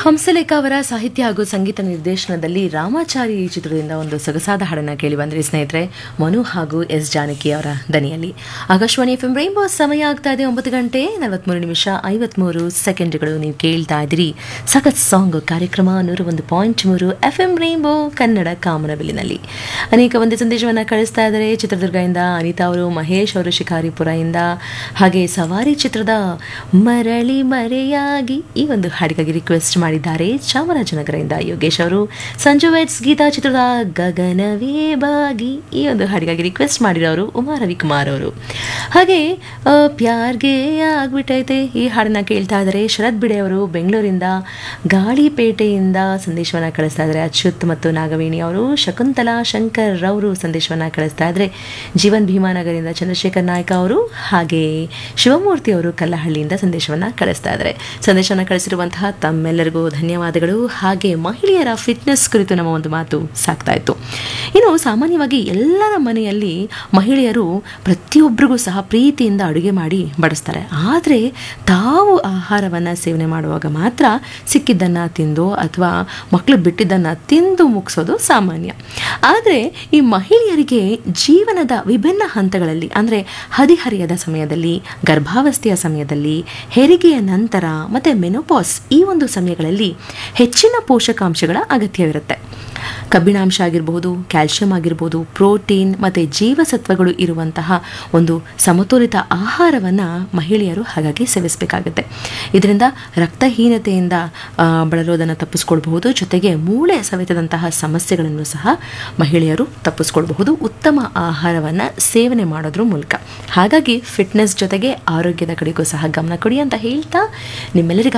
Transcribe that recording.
ಹಂಸಲೇಖ ಅವರ ಸಾಹಿತ್ಯ ಹಾಗೂ ಸಂಗೀತ ನಿರ್ದೇಶನದಲ್ಲಿ ರಾಮಾಚಾರಿ ಈ ಚಿತ್ರದಿಂದ ಒಂದು ಸೊಗಸಾದ ಹಾಡನ್ನು ಕೇಳಿ ಬಂದ್ರಿ ಸ್ನೇಹಿತರೆ ಮನು ಹಾಗೂ ಎಸ್ ಜಾನಕಿ ಅವರ ದನಿಯಲ್ಲಿ ಆಕಾಶವಾಣಿ ಎಫ್ ಎಂ ರೈನ್ಬೋ ಸಮಯ ಆಗ್ತಾ ಇದೆ ಒಂಬತ್ತು ಗಂಟೆ ನಲವತ್ಮೂರು ನಿಮಿಷ ಐವತ್ಮೂರು ಸೆಕೆಂಡ್ಗಳು ನೀವು ಕೇಳ್ತಾ ಇದ್ದೀರಿ ಸಖತ್ ಸಾಂಗ್ ಕಾರ್ಯಕ್ರಮ ನೂರ ಒಂದು ಪಾಯಿಂಟ್ ಮೂರು ಎಫ್ ಎಂ ರೈನ್ಬೋ ಕನ್ನಡ ಕಾಮನಬಿಲ್ಲಿನಲ್ಲಿ ಅನೇಕ ಒಂದು ಸಂದೇಶವನ್ನು ಕಳಿಸ್ತಾ ಇದ್ದಾರೆ ಚಿತ್ರದುರ್ಗದಿಂದ ಅನಿತಾ ಅವರು ಮಹೇಶ್ ಅವರು ಶಿಕಾರಿಪುರದಿಂದ ಹಾಗೆ ಸವಾರಿ ಚಿತ್ರದ ಮರಳಿ ಮರೆಯಾಗಿ ಈ ಒಂದು ಹಾಡಿಗಾಗಿ ರಿಕ್ವೆಸ್ಟ್ ಮಾಡಿದ್ದಾರೆ ಚಾಮರಾಜನಗರದಿಂದ ಯೋಗೇಶ್ ಅವರು ಸಂಜು ವೆಟ್ಸ್ ಗೀತಾ ಚಿತ್ರದ ಗಗನವೇ ಬಾಗಿ ಈ ಒಂದು ಹಾಡಿಗಾಗಿ ರಿಕ್ವೆಸ್ಟ್ ಮಾಡಿರೋರು ಉಮಾ ರವಿಕುಮಾರ್ ಅವರು ಹಾಗೆ ಆ, ಪ್ಯಾರ್ಗೆ ಆಗ್ಬಿಟ್ಟೈತೆ ಈ ಹಾಡನ್ನ ಕೇಳ್ತಾ ಇದ್ದಾರೆ ಶರತ್ ಬಿಡೆ ಅವರು ಬೆಂಗಳೂರಿಂದ ಗಾಳಿಪೇಟೆಯಿಂದ ಸಂದೇಶವನ್ನು ಕಳಿಸ್ತಾ ಇದ್ದಾರೆ ಅಚ್ಯುತ್ ಮತ್ತು ನಾಗವೇಣಿ ಅವರು ಶಕುಂತಲಾ ಶಂಕರ್ ರವರು ಸಂದೇಶವನ್ನು ಕಳಿಸ್ತಾ ಇದ್ದಾರೆ ಜೀವನ್ ಭೀಮಾನಗರಿಂದ ಚಂದ್ರಶೇಖರ್ ನಾಯ್ಕ ಅವರು ಹಾಗೆ ಶಿವಮೂರ್ತಿ ಅವರು ಕಲ್ಲಹಳ್ಳಿಯಿಂದ ಸಂದೇಶವನ್ನು ಕಳಿಸ್ತಾ ಇದ್ದಾರೆ ಸಂದೇಶವನ್ನು ಕಳಿಸಿರುವಂತಹ ತಮ್ಮೆಲ್ಲರಿಗೂ ಧನ್ಯವಾದಗಳು ಹಾಗೆ ಮಹಿಳೆಯರ ಫಿಟ್ನೆಸ್ ಕುರಿತು ನಮ್ಮ ಒಂದು ಮಾತು ಸಾಕ್ತಾ ಇತ್ತು ಇನ್ನು ಸಾಮಾನ್ಯವಾಗಿ ಎಲ್ಲರ ಮನೆಯಲ್ಲಿ ಮಹಿಳೆಯರು ಪ್ರತಿಯೊಬ್ಬರಿಗೂ ಸಹ ಪ್ರೀತಿಯಿಂದ ಅಡುಗೆ ಮಾಡಿ ಬಡಿಸ್ತಾರೆ ಆದರೆ ತಾವು ಆಹಾರವನ್ನು ಸೇವನೆ ಮಾಡುವಾಗ ಮಾತ್ರ ಸಿಕ್ಕಿದ್ದನ್ನು ತಿಂದು ಅಥವಾ ಮಕ್ಕಳು ಬಿಟ್ಟಿದ್ದನ್ನು ತಿಂದು ಮುಗಿಸೋದು ಸಾಮಾನ್ಯ ಆದರೆ ಈ ಮಹಿಳೆಯರಿಗೆ ಜೀವನದ ವಿಭಿನ್ನ ಹಂತಗಳಲ್ಲಿ ಅಂದರೆ ಹದಿಹರೆಯದ ಸಮಯದಲ್ಲಿ ಗರ್ಭಾವಸ್ಥೆಯ ಸಮಯದಲ್ಲಿ ಹೆರಿಗೆಯ ನಂತರ ಮತ್ತು ಮೆನೋಪಾಸ್ ಈ ಒಂದು ಸಮಯಗಳಲ್ಲಿ ಹೆಚ್ಚಿನ ಪೋಷಕಾಂಶಗಳ ಅಗತ್ಯವಿರುತ್ತೆ ಕಬ್ಬಿಣಾಂಶ ಆಗಿರಬಹುದು ಕ್ಯಾಲ್ಶಿಯಂ ಆಗಿರ್ಬೋದು ಪ್ರೋಟೀನ್ ಮತ್ತು ಜೀವಸತ್ವಗಳು ಇರುವಂತಹ ಒಂದು ಸಮತೋಲಿತ ಆಹಾರವನ್ನು ಮಹಿಳೆಯರು ಹಾಗಾಗಿ ಸೇವಿಸಬೇಕಾಗುತ್ತೆ ಇದರಿಂದ ರಕ್ತಹೀನತೆಯಿಂದ ಆ, ಬಳಲೋದನ್ನು ತಪ್ಪಿಸ್ಕೊಳ್ಬಹುದು ಜೊತೆಗೆ ಮೂಳೆ ಸವೆತದಂತಹ ಸಮಸ್ಯೆಗಳನ್ನು ಸಹ ಮಹಿಳೆಯರು ತಪ್ಪಿಸ್ಕೊಳ್ಬಹುದು ಉತ್ತಮ ಆಹಾರವನ್ನು ಸೇವನೆ ಮಾಡೋದ್ರ ಮೂಲಕ ಹಾಗಾಗಿ ಫಿಟ್ನೆಸ್ ಜೊತೆಗೆ ಆರೋಗ್ಯದ ಕಡೆಗೂ ಸಹ ಗಮನ ಕೊಡಿ ಅಂತ ಹೇಳ್ತಾ ನಿಮ್ಮೆಲ್ಲರಿಗೂ